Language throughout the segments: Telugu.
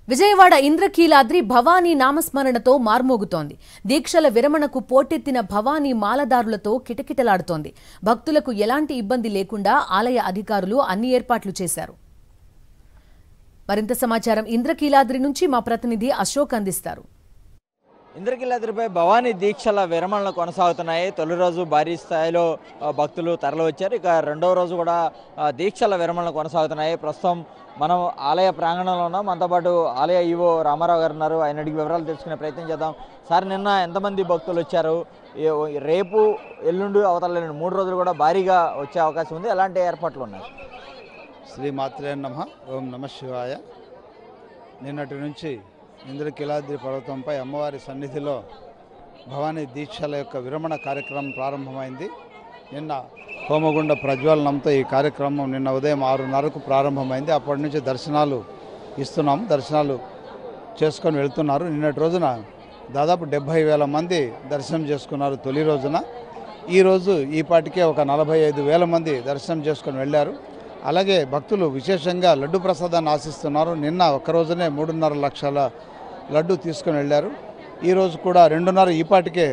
విజయవాడ ఇంద్రకీలాద్రి భవానీ నామస్మరణతో మార్మోగుతోంది దీక్షల విరమణకు పోటెత్తిన భవానీ మాలదారులతో కిటకిటలాడుతోంది భక్తులకు ఎలాంటి ఇబ్బంది లేకుండా ఆలయ అధికారులు అన్ని ఏర్పాట్లు చేశారు మరింత సమాచారం ఇంద్రకీలాద్రి నుంచి మా ప్రతినిధి అశోక్ అందిస్తారు ఇంద్రకీలాద్రిపై భవానీ దీక్షల విరమణలు కొనసాగుతున్నాయి తొలి రోజు భారీ స్థాయిలో ఆ, భక్తులు తరలివచ్చారు ఇక రెండవ రోజు కూడా ఆ, దీక్షల విరమణలు కొనసాగుతున్నాయి ప్రస్తుతం మనం ఆలయ ప్రాంగణంలో ఉన్నాం మనతో పాటు ఆలయ ఈవో రామారావు గారు ఉన్నారు ఆయన అడిగి వివరాలు తెలుసుకునే ప్రయత్నం చేద్దాం సార్ నిన్న ఎంతమంది భక్తులు వచ్చారు ఏ- రేపు ఎల్లుండి అవతల ఎల్లుండి మూడు రోజులు కూడా భారీగా వచ్చే అవకాశం ఉంది ఎలాంటి ఏర్పాట్లు ఉన్నాయి శ్రీ మాత్రే నమ ఓం నమ శివాయ నిన్నటి నుంచి ఇంద్రకిలాద్రి పర్వతంపై అమ్మవారి సన్నిధిలో భవానీ దీక్షల యొక్క విరమణ కార్యక్రమం ప్రారంభమైంది నిన్న హోమగుండ ప్రజ్వలనంతో ఈ కార్యక్రమం నిన్న ఉదయం ఆరున్నరకు ప్రారంభమైంది అప్పటి నుంచి దర్శనాలు ఇస్తున్నాము దర్శనాలు చేసుకొని వెళ్తున్నారు నిన్నటి రోజున దాదాపు డెబ్భై వేల మంది దర్శనం చేసుకున్నారు తొలి రోజున ఈరోజు ఈ పాటికే ఒక నలభై ఐదు వేల మంది దర్శనం చేసుకొని వెళ్ళారు అలాగే భక్తులు విశేషంగా లడ్డు ప్రసాదాన్ని ఆశిస్తున్నారు నిన్న ఒక్క రోజునే మూడున్నర లక్షల లడ్డు తీసుకొని వెళ్ళారు ఈరోజు కూడా రెండున్నర ఈ పాటికే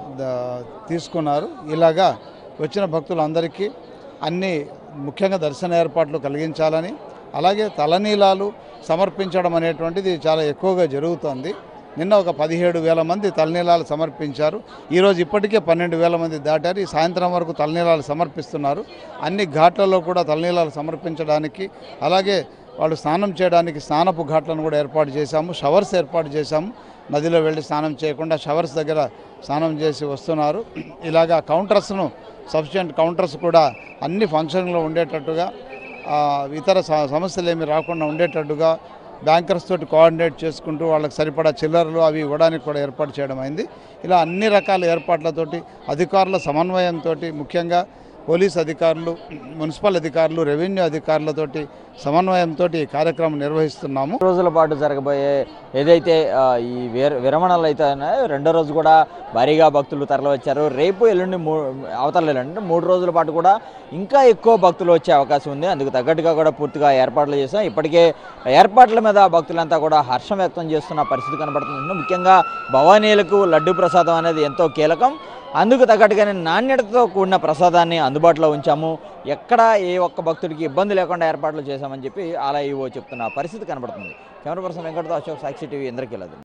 ద- తీసుకున్నారు ఇలాగా వచ్చిన భక్తులందరికీ అన్ని ముఖ్యంగా దర్శన ఏర్పాట్లు కలిగించాలని అలాగే తలనీలాలు సమర్పించడం అనేటువంటిది చాలా ఎక్కువగా జరుగుతోంది నిన్న ఒక పదిహేడు వేల మంది తలనీలాలు సమర్పించారు ఈరోజు ఇప్పటికే పన్నెండు వేల మంది దాటారు ఈ సాయంత్రం వరకు తలనీలాలు సమర్పిస్తున్నారు అన్ని ఘాట్లలో కూడా తలనీలాలు సమర్పించడానికి అలాగే వాళ్ళు స్నానం చేయడానికి స్నానపు ఘాట్లను కూడా ఏర్పాటు చేశాము షవర్స్ ఏర్పాటు చేశాము నదిలో వెళ్ళి స్నానం చేయకుండా షవర్స్ దగ్గర స్నానం చేసి వస్తున్నారు ఇలాగా కౌంటర్స్ను సఫిషియంట్ కౌంటర్స్ కూడా అన్ని ఫంక్షన్లో ఉండేటట్టుగా ఆ, ఇతర స- సమస్యలు ఏమి రాకుండా ఉండేటట్టుగా బ్యాంకర్స్ తోటి కోఆర్డినేట్ చేసుకుంటూ వాళ్ళకి సరిపడా చిల్లరలు అవి ఇవ్వడానికి కూడా ఏర్పాటు చేయడం అయింది ఇలా అన్ని రకాల ఏర్పాట్లతోటి అధికారుల సమన్వయంతో ముఖ్యంగా పోలీస్ అధికారులు మున్సిపల్ అధికారులు రెవెన్యూ అధికారులతోటి సమన్వయంతో ఈ కార్యక్రమం నిర్వహిస్తున్నాము రోజుల పాటు జరగబోయే ఏదైతే ఆ, ఈ విర విరమణలు అయితే ఉన్నాయో రెండో రోజు కూడా భారీగా భక్తులు తరలివచ్చారు రేపు ఎల్లుండి మూ అవతల ఎల్లుండి మూడు రోజుల పాటు కూడా ఇంకా ఎక్కువ భక్తులు వచ్చే అవకాశం ఉంది అందుకు తగ్గట్టుగా కూడా పూర్తిగా ఏర్పాట్లు చేశాం ఇప్పటికే ఏర్పాట్ల మీద భక్తులంతా కూడా హర్షం వ్యక్తం చేస్తున్న పరిస్థితి కనబడుతుంది ముఖ్యంగా భవానీలకు లడ్డు ప్రసాదం అనేది ఎంతో కీలకం అందుకు తగ్గట్టుగానే నాణ్యతతో కూడిన ప్రసాదాన్ని అందుబాటులో ఉంచాము ఎక్కడ ఏ ఒక్క భక్తుడికి ఇబ్బంది లేకుండా ఏర్పాట్లు చేశామని చెప్పి ఆలయ ఈవో చెప్తున్న పరిస్థితి కనబడుతుంది కెమెరా పర్సన్ వెంకటతో అశోక్ సాక్షి టీవీ ఇంద్రకీలది